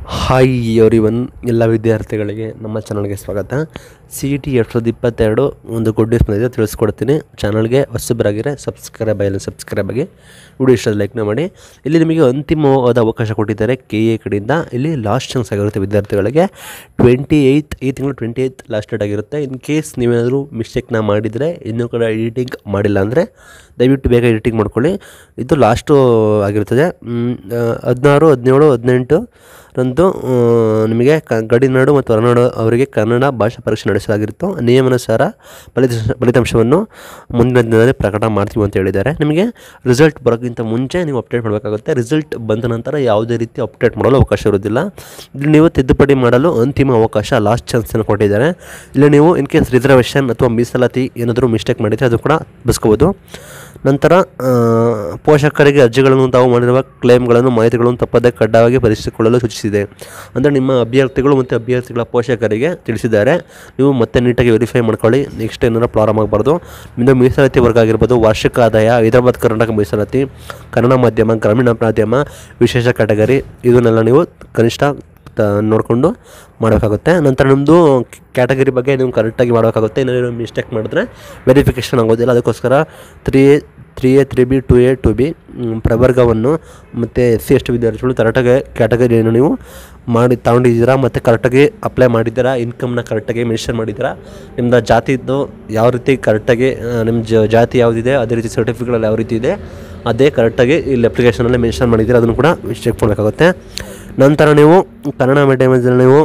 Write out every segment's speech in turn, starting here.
hi every one ಎಲ್ಲ ವಿದ್ಯಾರ್ಥಿಗಳಿಗೆ ನಮ್ಮ ಚಾನಲ್ಗೆ ಸ್ವಾಗತ ಸಿ ಇ ಟಿ ಎರಡು ಸಾವಿರದ ಇಪ್ಪತ್ತೆರಡು ಒಂದು ಗುಡ್ ನ್ಯೂಸ್ ಬಂದಿದೆ ತಿಳಿಸ್ಕೊಡ್ತೀನಿ ಚಾನಲ್ಗೆ ಹೊಸಬರಾಗಿರೆ ಸಬ್ಸ್ಕ್ರೈಬ್ ಆಗಿಲ್ಲ ಸಬ್ಸ್ಕ್ರೈಬ್ ಆಗಿ ವಿಡಿಯೋ ಇಷ್ಟ ಲೈಕ್ನ ಮಾಡಿ ಇಲ್ಲಿ ನಿಮಗೆ ಅಂತಿಮವಾದ ಅವಕಾಶ ಕೊಟ್ಟಿದ್ದಾರೆ ಕೆ ಎ ಕಡೆಯಿಂದ ಇಲ್ಲಿ ಲಾಸ್ಟ್ ಚಾನ್ಸ್ ಆಗಿರುತ್ತೆ ವಿದ್ಯಾರ್ಥಿಗಳಿಗೆ ಟ್ವೆಂಟಿ ಏಯ್ತ್ ಈ ತಿಂಗಳು ಟ್ವೆಂಟಿ ಏಯ್ತ್ ಲಾಸ್ಟ್ ಡೇಟ್ ಆಗಿರುತ್ತೆ ಇನ್ ಕೇಸ್ ನೀವೇನಾದರೂ ಮಿಸ್ಟೇಕ್ನ ಮಾಡಿದರೆ ಇನ್ನೂ ಕೂಡ ಎಡಿಟಿಂಗ್ ಮಾಡಿಲ್ಲ ಅಂದರೆ ದಯವಿಟ್ಟು ಬೇಗ ಎಡಿಟಿಂಗ್ ಮಾಡ್ಕೊಳ್ಳಿ ಇದು ಲಾಸ್ಟು ಆಗಿರ್ತದೆ ಹದಿನಾರು ಹದಿನೇಳು ಹದಿನೆಂಟು ರಂದು ಆ, ನಿಮಗೆ ಕ ಗಡಿನಾಡು ಮತ್ತು ಹೊರನಾಡು ಅವರಿಗೆ ಕನ್ನಡ ಭಾಷಾ ಪರೀಕ್ಷೆ ನಡೆಸಲಾಗಿತ್ತು ನಿಯಮಾನುಸಾರ ಫಲಿತಾಂಶ ಫಲಿತಾಂಶವನ್ನು ಮುಂದಿನ ದಿನದಲ್ಲಿ ಪ್ರಕಟ ಮಾಡ್ತೀವಿ ಅಂತ ಹೇಳಿದ್ದಾರೆ ನಿಮಗೆ ರಿಸಲ್ಟ್ ಬರೋಕ್ಕಿಂತ ಮುಂಚೆ ನೀವು ಅಪ್ಡೇಟ್ ಮಾಡಬೇಕಾಗುತ್ತೆ ರಿಸಲ್ಟ್ ಬಂದ ನಂತರ ಯಾವುದೇ ರೀತಿ ಅಪ್ಡೇಟ್ ಮಾಡಲು ಅವಕಾಶ ಇರೋದಿಲ್ಲ ಇಲ್ಲಿ ನೀವು ತಿದ್ದುಪಡಿ ಮಾಡಲು ಅಂತಿಮ ಅವಕಾಶ ಲಾಸ್ಟ್ ಚಾನ್ಸನ್ನು ಕೊಟ್ಟಿದ್ದಾರೆ ಇಲ್ಲಿ ನೀವು ಇನ್ ಕೇಸ್ ರಿಸರ್ವೇಷನ್ ಅಥವಾ ಮೀಸಲಾತಿ ಏನಾದರೂ ಮಿಸ್ಟೇಕ್ ಮಾಡಿದರೆ ಅದು ಕೂಡ ಬಸ್ಕೋಬೋದು ನಂತರ ಆ, ಪೋಷಕರಿಗೆ ಅರ್ಜಿಗಳನ್ನು ತಾವು ಮಾಡಿರುವ ಕ್ಲೇಮ್ಗಳನ್ನು ಮಾಹಿತಿಗಳನ್ನು ತಪ್ಪದೆ ಕಡ್ಡಾಯವಾಗಿ ಪರಿಶೀಲಿಸಿಕೊಳ್ಳಲು ಸೂಚಿಸಿದೆ ಅಂದರೆ ನಿಮ್ಮ ಅಭ್ಯರ್ಥಿಗಳು ಮತ್ತು ಅಭ್ಯರ್ಥಿಗಳ ಪೋಷಕರಿಗೆ ತಿಳಿಸಿದ್ದಾರೆ ನೀವು ಮತ್ತೆ ನೀಟಾಗಿ ವೆರಿಫೈ ಮಾಡ್ಕೊಳ್ಳಿ ನೆಕ್ಸ್ಟ್ ಏನಾರ ಪ್ರಾಬ್ಲಮ್ ಆಗಬಾರ್ದು ನಿಮ್ಮದು ಮೀಸಲಾತಿ ವರ್ಗ ಆಗಿರ್ಬೋದು ವಾರ್ಷಿಕ ಆದಾಯ ಹೈದರಾಬಾದ್ ಕರ್ನಾಟಕ ಮೀಸಲಾತಿ ಕನ್ನಡ ಮಾಧ್ಯಮ ಗ್ರಾಮೀಣ ಮಾಧ್ಯಮ ವಿಶೇಷ ಕ್ಯಾಟಗರಿ ಇದನ್ನೆಲ್ಲ ನೀವು ಕನಿಷ್ಠ ತ ನೋಡಿಕೊಂಡು ಮಾಡಬೇಕಾಗುತ್ತೆ ನಂತರ ನಿಮ್ಮದು ಕ್ಯಾಟಗರಿ ಬಗ್ಗೆ ನೀವು ಕರೆಕ್ಟಾಗಿ ಮಾಡಬೇಕಾಗುತ್ತೆ ಏನಾದರೂ ಮಿಸ್ಟೇಕ್ ಮಾಡಿದ್ರೆ ವೆರಿಫಿಕೇಷನ್ ಆಗೋದಿಲ್ಲ ಅದಕ್ಕೋಸ್ಕರ three three A three B two A two B ಪ್ರವರ್ಗವನ್ನು ಮತ್ತು ಎಸ್ ಸಿ ಎಸ್ ಟಿ ವಿದ್ಯಾರ್ಥಿಗಳು ಕರೆಕ್ಟಾಗಿ ಕ್ಯಾಟಗರಿಯನ್ನು ನೀವು ಮಾಡಿ ತಗೊಂಡಿದ್ದೀರಾ ಮತ್ತು ಕರೆಕ್ಟಾಗಿ ಅಪ್ಲೈ ಮಾಡಿದ್ದೀರಾ ಇನ್ಕಮ್ನ ಕರೆಕ್ಟಾಗಿ ಮೆನ್ಷನ್ ಮಾಡಿದ್ದೀರಾ ನಿಮ್ಮದು ಜಾತಿದ್ದು ಯಾವ ರೀತಿ ಕರೆಕ್ಟಾಗಿ ನಿಮ್ಮ ಜ ಜಾತಿ ಯಾವುದಿದೆ ಅದೇ ರೀತಿ ಸರ್ಟಿಫಿಕೇಟಲ್ಲಿ ಯಾವ ರೀತಿ ಇದೆ ಅದೇ ಕರೆಕ್ಟಾಗಿ ಇಲ್ಲಿ ಅಪ್ಲಿಕೇಶನಲ್ಲಿ ಮೆನ್ಷನ್ ಮಾಡಿದ್ದೀರಾ ಅದನ್ನು ಕೂಡ ಚೆಕ್ ಮಾಡಬೇಕಾಗುತ್ತೆ ನಂತರ ನೀವು ಕನ್ನಡ ಮೀಡಿಯಮಲ್ಲಿ ನೀವು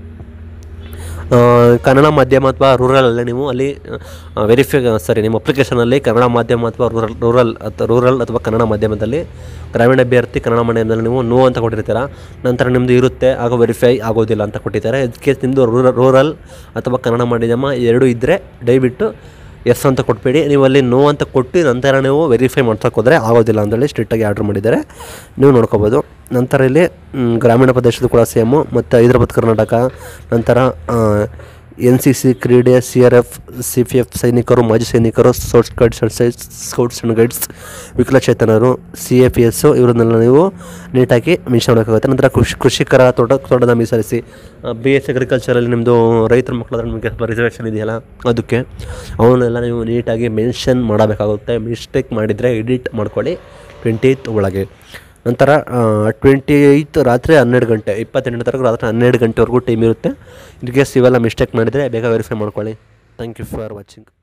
ಆ, ಕನ್ನಡ ಮಾಧ್ಯಮ ಅಥವಾ ರೂರಲಲ್ಲೇ ನೀವು ಅಲ್ಲಿ ವೆರಿಫೈ ಸಾರಿ ನಿಮ್ಮ ಅಪ್ಲಿಕೇಶನಲ್ಲಿ ಕನ್ನಡ ಮಾಧ್ಯಮ ಅಥವಾ ರೂರಲ್ ರೂರಲ್ ಅಥವಾ ರೂರಲ್ ಅಥವಾ ಕನ್ನಡ ಮಾಧ್ಯಮದಲ್ಲಿ ಗ್ರಾಮೀಣ ಅಭ್ಯರ್ಥಿ ಕನ್ನಡ ಮಾಧ್ಯಮದಲ್ಲಿ ನೀವು ನೋ ಅಂತ ಕೊಟ್ಟಿರ್ತೀರ ನಂತರ ನಿಮ್ಮದು ಇರುತ್ತೆ ಆಗ ವೆರಿಫೈ ಆಗೋದಿಲ್ಲ ಅಂತ ಕೊಟ್ಟಿದ್ದಾರೆ ಇದಕ್ಕೆ ನಿಮ್ಮದು ರೂರಲ್ ರೂರಲ್ ಅಥವಾ ಕನ್ನಡ ಮಾಧ್ಯಮ ಎರಡೂ ಇದ್ದರೆ ದಯವಿಟ್ಟು ಎಸ್ ಅಂತ ಕೊಟ್ಬೇಡಿ ನೀವು ಅಲ್ಲಿ ನೋ ಅಂತ ಕೊಟ್ಟು ನಂತರ ನೀವು ವೆರಿಫೈ ಮಾಡ್ಸೋಕೆ ಹೋದರೆ ಆಗೋದಿಲ್ಲ ಅಂತೇಳಿ ಸ್ಟ್ರಿಕ್ಟಾಗಿ ಆರ್ಡ್ರ್ ಮಾಡಿದ್ದಾರೆ ನೀವು ನೋಡ್ಕೋಬೋದು ನಂತರ ಇಲ್ಲಿ ಮ್, ಗ್ರಾಮೀಣ ಪ್ರದೇಶದ ಕೂಡ ಸೇಮು ಮತ್ತು ಹೈದರಾಬಾದ್ ಕರ್ನಾಟಕ ನಂತರ ಎನ್ ಸಿ ಸಿ ಕ್ರೀಡೆ C R F C P F ಸೈನಿಕರು ಮಾಜಿ ಸೈನಿಕರು ಸ್ಕೌಟ್ಸ್ ಗೈಡ್ಸ್ ಅಂಡ್ ಸೈ ಸ್ಕೌಟ್ಸ್ ಆ್ಯಂಡ್ ಗೈಡ್ಸ್ ವಿಕಲಚೇತನರು ಸಿ ಎ ಪಿ ಎಸ್ಸು ಇವರನ್ನೆಲ್ಲ ನೀವು ನೀಟಾಗಿ ಮೆನ್ಷನ್ ಮಾಡೋಕ್ಕಾಗುತ್ತೆ ನಂತರ ಕೃಷಿ ಕೃಷಿಕರ ತೋಟ ತೋಟದ ಮೀಸಲಿಸಿ ಬಿ ಎಸ್ ಅಗ್ರಿಕಲ್ಚರಲ್ಲಿ ನಿಮ್ಮದು ರೈತರ ಮಕ್ಕಳಾದ್ರೆ ನಿಮಗೆ ರಿಸರ್ವೇಷನ್ ಇದೆಯಲ್ಲ ಅದಕ್ಕೆ ಅವನ್ನೆಲ್ಲ ನೀವು ನೀಟಾಗಿ ಮೆನ್ಷನ್ ಮಾಡಬೇಕಾಗುತ್ತೆ ಮಿಸ್ಟೇಕ್ ಮಾಡಿದರೆ ಎಡಿಟ್ ಮಾಡ್ಕೊಳ್ಳಿ ಟ್ವೆಂಟಿ ಏಯ್ತ್ ಒಳಗೆ ನಂತರ ಟ್ವೆಂಟಿ ಏಯ್ತ್ ರಾತ್ರಿ ಹನ್ನೆರಡು ಗಂಟೆ ಇಪ್ಪತ್ತೆಂಟನೇ ತಾರೀಕು ರಾತ್ರಿ ಹನ್ನೆರಡು ಗಂಟೆವರೆಗೂ ಟೈಮ್ ಇರುತ್ತೆ ಇನ್ ಕೇಸ್ ಇವೆಲ್ಲ ಮಿಸ್ಟೇಕ್ ಮಾಡಿದರೆ ಬೇಗ ವೆರಿಫೈ ಮಾಡ್ಕೊಳ್ಳಿ ಥ್ಯಾಂಕ್ ಯು ಫಾರ್ ವಾಚಿಂಗ್